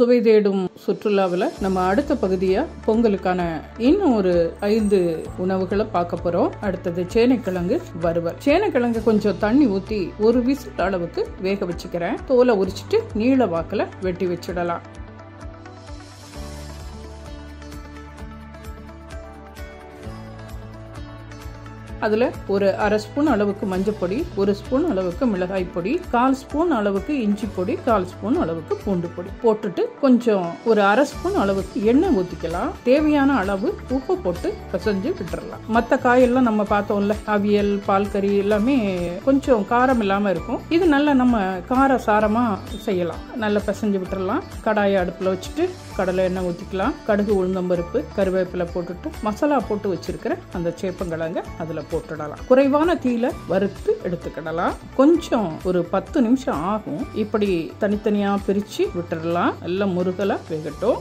சுவை தேடும் சுற்றுலாவில் நம்ம அடுத்த பகுதியா பொங்கலுக்கான இன்னும் ஒரு ஐந்து உணவுகளை பார்க்க போறோம் அடுத்தது சேனைக்கிழங்கு வறுவல் சேனைக்கிழங்கு கொஞ்சம் தண்ணி ஊத்தி ஒரு விசில் அளவுக்கு வேக வச்சுக்கிறேன் தோலை உரிச்சிட்டு நீள வாக்கில் வெட்டி வச்சிடலாம் அதில் ஒரு அரை ஸ்பூன் அளவுக்கு மஞ்சப்பொடி ஒரு ஸ்பூன் அளவுக்கு மிளகாய் பொடி கால் ஸ்பூன் அளவுக்கு இஞ்சி பொடி கால் ஸ்பூன் அளவுக்கு பூண்டு பொடி போட்டுட்டு கொஞ்சம் ஒரு அரை ஸ்பூன் அளவுக்கு எண்ணெய் ஊற்றிக்கலாம் தேவையான அளவு உப்பு போட்டு பிசைஞ்சு விட்டுறலாம் மற்ற காயெல்லாம் நம்ம பார்த்தோம்ல அவியல் பால் கறி எல்லாமே கொஞ்சம் காரம் இல்லாமல் இருக்கும் இது நல்லா நம்ம கார சாரமாக செய்யலாம் நல்லா பிசைஞ்சு விட்டுறலாம் கடாயை அடுப்பில் வச்சுட்டு கடலை எண்ணெய் ஊற்றிக்கலாம் கடுகு உளுந்தம்பருப்பு கருவேப்பிலை போட்டுட்டு மசாலா போட்டு வச்சிருக்கிற அந்த சேப்பங்கிழங்க அதில் போட்டுடலாம் குறைவான தீயில வறுத்து எடுத்துக்கிடலாம் கொஞ்சம் ஒரு பத்து நிமிஷம் ஆகும் இப்படி தனித்தனியாக பிரித்து விட்டுடலாம் நல்லா முருகலாக வேகட்டும்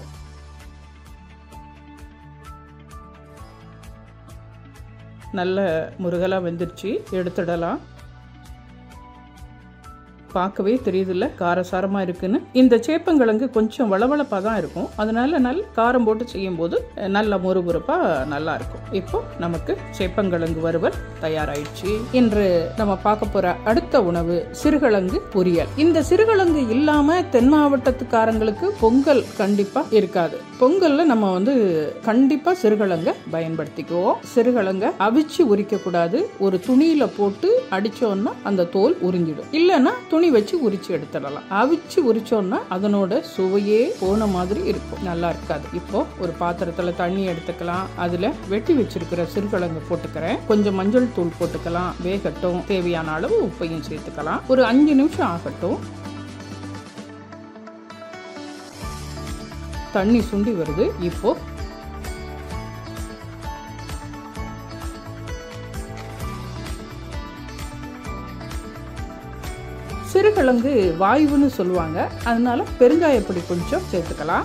நல்ல முருகலாக வெந்துருச்சு எடுத்துடலாம் பார்க்கவே தெரியுதுல்ல காரசாரமாக இருக்குன்னு இந்த சேப்பங்கிழங்கு கொஞ்சம் வளவளப்பாக தான் இருக்கும் அதனால நல்ல காரம் போட்டு செய்யும்போது நல்ல முறுமுறுப்பாக நல்லா இருக்கும் இப்போ நமக்கு சேப்பங்கிழங்கு வறுவல் தயாராயிடுச்சு இன்று நம்ம பார்க்க போற அடுத்த உணவு சிறுகிழங்கு பொரியல் இந்த சிறுகிழங்கு இல்லாம தென் மாவட்டத்துக்காரங்களுக்கு பொங்கல் கண்டிப்பா இருக்காது பொங்கல்ல நம்ம வந்து கண்டிப்பா சிறுகிழங்க பயன்படுத்திக்குவோம் சிறுகிழங்க அவிச்சு உரிக்க கூடாது ஒரு துணியில போட்டு அடிச்சோம்னா அந்த தோல் உறிஞ்சிடும் இல்லைன்னா துணி வச்சு உரிச்சு எடுத்துடலாம் அவிச்சு உரிச்சோம்னா அதனோட சுவையே போன மாதிரி இருக்கும் நல்லா இருக்காது இப்போ ஒரு பாத்திரத்துல தண்ணி எடுத்துக்கலாம் அதுல வெட்டி வச்சிருக்கிற சிறுகிழங்கு போட்டுக்கிறேன் கொஞ்சம் மஞ்சள் தூள் போட்டுக்கலாம் வேகட்டும் தேவையான அளவு உப்பையும் சேர்த்துக்கலாம் ஒரு அஞ்சு நிமிஷம் ஆகட்டும் தண்ணி சுண்டி வருது இப்போ சிறுகிழங்கு வாயுன்னு சொல்லுவாங்க அதனால பெருங்காயப்பொடி கொஞ்சம் சேர்த்துக்கலாம்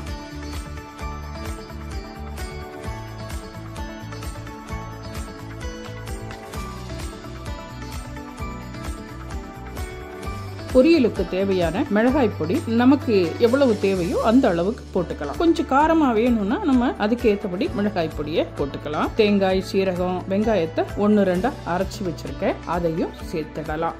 பொரியலுக்கு தேவையான மிளகாய் பொடி நமக்கு எவ்வளவு தேவையோ அந்த அளவுக்கு போட்டுக்கலாம் கொஞ்சம் காரமா வேணும்னா நம்ம அதுக்கு ஏற்றபடி மிளகாய் பொடியை போட்டுக்கலாம் தேங்காய் சீரகம் வெங்காயத்தை ஒன்று ரெண்டா அரைச்சி வச்சிருக்கேன் அதையும் சேர்த்துடலாம்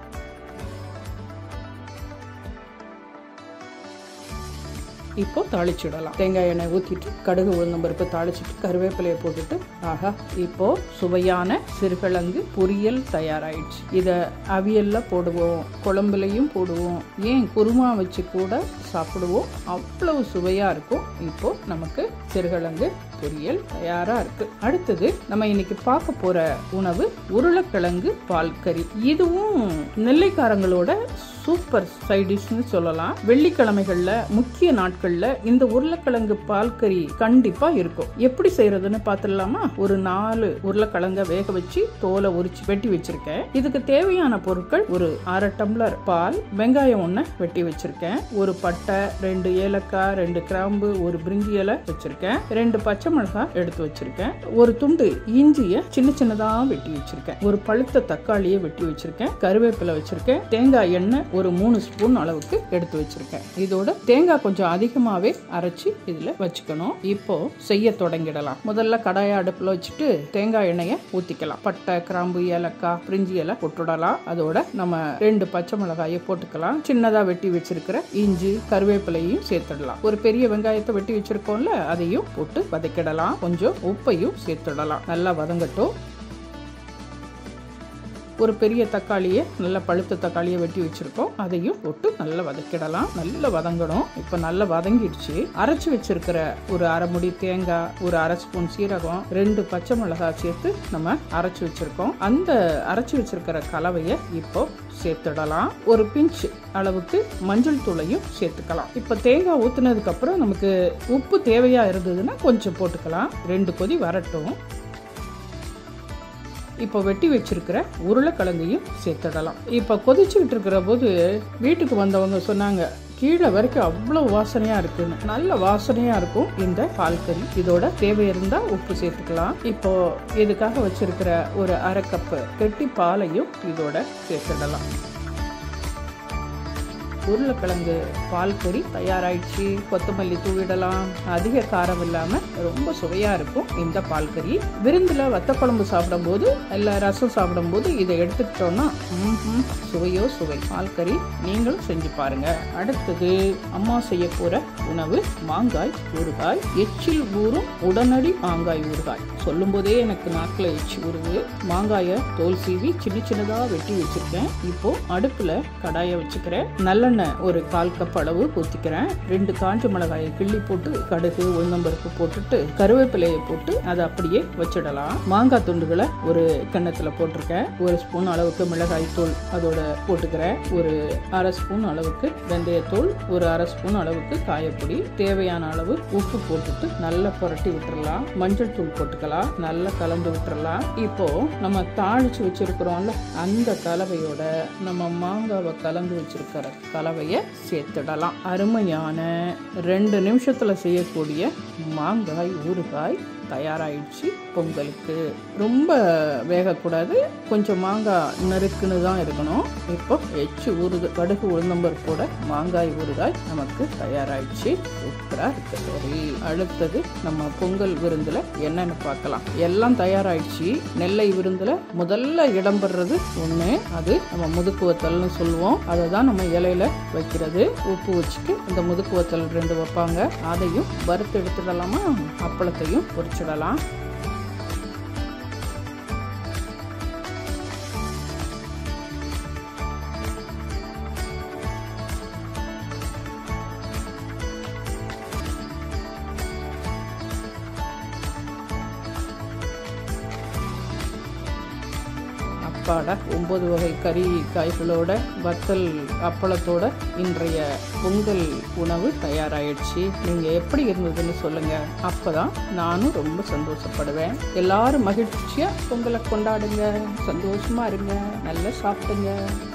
இப்போ தாளிச்சிடலாம் தேங்காய் எண்ணெய் ஊற்றிட்டு கடுகு உளுந்தம்பருப்பு தாளிச்சிட்டு கருவேப்பிலையை போட்டுட்டு ஆஹா இப்போ சுவையான சிறுகிழங்கு பொரியல் தயாராயிடுச்சு இதை அவியல்ல போடுவோம் குழம்புலையும் போடுவோம் ஏன் குருமா வச்சு கூட சாப்பிடுவோம் அவ்வளவு சுவையா இருக்கும் இப்போ நமக்கு சிறுகிழங்கு பொரியல் தயாரா இருக்கு அடுத்தது நம்ம இன்னைக்கு பார்க்க போற உணவு உருளைக்கிழங்கு பால் கறி இதுவும் நெல்லைக்காரங்களோட சூப்பர் சைடிஷ்னு சொல்லலாம் வெள்ளிக்கிழமைகள்ல முக்கிய நாட்கள்ல இந்த உருளைக்கிழங்கு பால் கறி கண்டிப்பா இருக்கும் எப்படி செய்யறதுன்னு பார்த்துடலாமா ஒரு நாலு உருளைக்கிழங்க வேக வச்சு தோலை உரிச்சு வெட்டி வச்சிருக்கேன் இதுக்கு தேவையான பொருட்கள் ஒரு அரை டம்ளர் பால் வெங்காயம் ஒன்று வெட்டி வச்சிருக்கேன் ஒரு பட்டை ரெண்டு ஏலக்காய் ரெண்டு கிராம்பு ஒரு பிரிஞ்சி இலை வச்சிருக்கேன் ரெண்டு பச்சை மிளகாய் எடுத்து வச்சிருக்கேன் ஒரு துண்டு இஞ்சிய சின்ன சின்னதா வெட்டி வச்சிருக்கேன் ஒரு பழுத்த தக்காளியை வெட்டி வச்சிருக்கேன் கருவேப்பிலை வச்சிருக்கேன் தேங்காய் எண்ணெய் ஒரு மூணு ஸ்பூன் அளவுக்கு எடுத்து வச்சிருக்கேன் இதோட தேங்காய் கொஞ்சம் அதிகமாவே அரைச்சி இதுல வச்சுக்கணும் இப்போ செய்ய தொடங்கிடலாம் முதல்ல கடாய அடுப்புல வச்சுட்டு தேங்காய் எண்ணெயை ஊத்திக்கலாம் பட்டை கிராம்பு ஏலக்காய் பிரிஞ்சி இலை போட்டுடலாம் அதோட நம்ம ரெண்டு பச்சை மிளகாயை போட்டுக்கலாம் சின்னதா வெட்டி வச்சிருக்கிற இஞ்சி கருவேப்பிலையும் சேர்த்துடலாம் ஒரு பெரிய வெங்காயத்தை வெட்டி வச்சிருக்கோம்ல அதையும் போட்டு வதக்கிடலாம் கொஞ்சம் உப்பையும் சேர்த்துடலாம் நல்லா வதங்கட்டும் ஒரு பெரிய தக்காளியை நல்ல பழுத்த தக்காளியை வெட்டி வச்சிருக்கோம் அதையும் போட்டு நல்லா வதக்கிடலாம் நல்லா வதங்கணும் இப்போ நல்லா வதங்கிடுச்சு அரைச்சி வச்சிருக்கிற ஒரு அரை முடி தேங்காய் ஒரு அரை ஸ்பூன் சீரகம் ரெண்டு பச்சை மிளகாய் சேர்த்து நம்ம அரைச்சி வச்சிருக்கோம் அந்த அரைச்சி வச்சிருக்கிற கலவையை இப்போ சேர்த்துடலாம் ஒரு பிஞ்ச் அளவுக்கு மஞ்சள் தூளையும் சேர்த்துக்கலாம் இப்போ தேங்காய் ஊத்துனதுக்கு அப்புறம் நமக்கு உப்பு தேவையா இருந்ததுன்னா கொஞ்சம் போட்டுக்கலாம் ரெண்டு கொதி வரட்டும் இப்போ வெட்டி வச்சிருக்கிற உருளைக்கிழங்கையும் சேர்த்துடலாம் இப்போ கொதிச்சுக்கிட்டு இருக்கிற போது வீட்டுக்கு வந்தவங்க சொன்னாங்க கீழே வரைக்கும் அவ்வளோ வாசனையா இருக்குன்னு நல்ல வாசனையா இருக்கும் இந்த பால் கறி இதோட தேவை இருந்தா உப்பு சேர்த்துக்கலாம் இப்போ இதுக்காக வச்சிருக்கிற ஒரு அரை கப்பு கெட்டி பாலையும் இதோட சேர்த்துடலாம் உருளைக்கிழங்கு பால் கறி தயாராயிடுச்சு கொத்தமல்லி தூவிடலாம் அதிக காரம் இல்லாம ரொம்ப சுவையா இருக்கும் இந்த பால் கறி விருந்துல வத்த குழம்பு சாப்பிடும்போது இல்ல ரசம் சாப்பிடும்போது இதை எடுத்துக்கிட்டோம்னா ம்ஹும், சுவையோ சுவை பால் கறி நீங்களும் செஞ்சு பாருங்க அடுத்தது அம்மா செய்ய போற உணவு மாங்காய் ஊறுகாய் எச்சில் ஊறும் உடனடி மாங்காய் ஊறுகாய் சொல்லும் போதே எனக்கு நாக்கில் எச்சி ஊறுது மாங்காயை தோல் சீவி சின்ன சின்னதா வெட்டி வச்சிருக்கேன் இப்போ அடுப்புல கடாயை வச்சுக்கிறேன் நல்லெண்ணெய் ஒரு கால் கப் அளவு ஊற்றிக்கிறேன் ரெண்டு காஞ்ச மிளகாயை கிள்ளி போட்டு கடுகு உளுந்தம்பருப்பு போட்டுட்டு கருவேப்பிலையை போட்டு அதை அப்படியே வச்சிடலாம் மாங்காய் துண்டுகளை ஒரு கிண்ணத்துல போட்டிருக்கேன் ஒரு ஸ்பூன் அளவுக்கு மிளகாய் தூள் அதோட போட்டுக்கிறேன் ஒரு அரை ஸ்பூன் அளவுக்கு வெந்தயத்தூள் ஒரு அரை ஸ்பூன் அளவுக்கு காயப்பொடி தேவையான அளவு உப்பு போட்டுட்டு நல்லா புரட்டி விட்டுறலாம் மஞ்சள் தூள் போட்டுக்கலாம் நல்லா கலந்து விட்டுறலாம் இப்போ நம்ம தாளிச்சு வச்சிருக்கிறோம்ல அந்த கலவையோட நம்ம மாங்காவை கலந்து வச்சிருக்கிற கலவையை சேர்த்துடலாம் அருமையான ரெண்டு நிமிஷத்துல செய்யக்கூடிய மாங்காய் ஊறுகாய் தயாராயிடுச்சு பொங்கலுக்கு ரொம்ப வேகக்கூடாது கொஞ்சம் மாங்காய் நறுக்குன்னு தான் இருக்கணும் இப்போ எச்சு ஊறுது கடுகு உளுந்தம்பருப்போட மாங்காய் ஊறுகாய் நமக்கு தயாராயிடுச்சு சூப்பராக இருக்கு சரி அடுத்தது நம்ம பொங்கல் விருந்தில் என்னன்னு பார்க்கலாம் எல்லாம் தயாராயிடுச்சு நெல்லை விருந்தில் முதல்ல இடம்பெறது ஒன்று அது நம்ம முதுக்குவத்தல்னு சொல்லுவோம் அதை தான் நம்ம இலையில வைக்கிறது உப்பு வச்சுட்டு இந்த முதுக்குவத்தல் ரெண்டு வைப்பாங்க அதையும் வறுத்து எடுத்துடலாமா அப்பளத்தையும் பொரிச்சிடலாம் அப்பாடா ஒன்பது வகை கறி காய்களோட வத்தல் அப்பளத்தோட இன்றைய பொங்கல் உணவு தயாராயிடுச்சு நீங்க எப்படி இருந்ததுன்னு சொல்லுங்க அப்பதான் நானும் ரொம்ப சந்தோஷப்படுவேன் எல்லாரும் மகிழ்ச்சியா பொங்கலை கொண்டாடுங்க சந்தோஷமா இருங்க நல்லா சாப்பிடுங்க